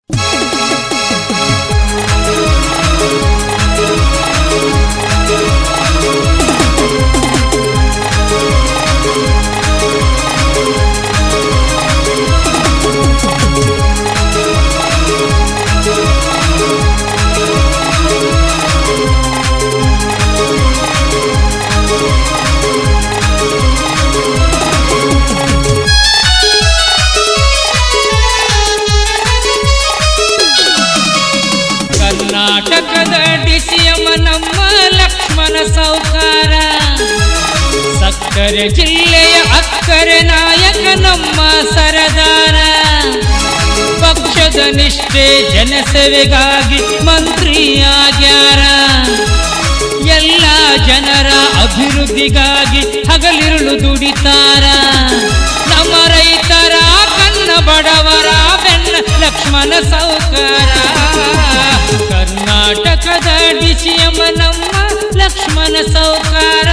ಕರ್ನಾಟಕದ ಡಿಸಿಎಂ ನಮ್ಮ ಲಕ್ಷ್ಮಣ ಸೌಕಾರ ಸಕ್ಕರೆ ಜಿಲ್ಲೆಯ ಅಕ್ಕರೆ ನಾಯಕ ನಮ್ಮ ಸರದಾರ ಪಕ್ಷದ ನಿಷ್ಠೆ ಜನಸೇವೆಗಾಗಿ ಮಂತ್ರಿಯಾಗ್ಯಾರ ಎಲ್ಲ ಜನರ ಅಭಿವೃದ್ಧಿಗಾಗಿ ಹಗಲಿರುಳು ದುಡಿತಾರ ನಮ್ಮ ರೈತರ ಕನ್ನ ಬಡವರ ಬೆನ್ನ ಲಕ್ಷ್ಮಣ ಸೌಕಾರ ಕರ್ನಾಟಕದ ಡಿಸಿಎಂ ನಮ್ಮ ಲಕ್ಷ್ಮಣ ಸೌಕಾರ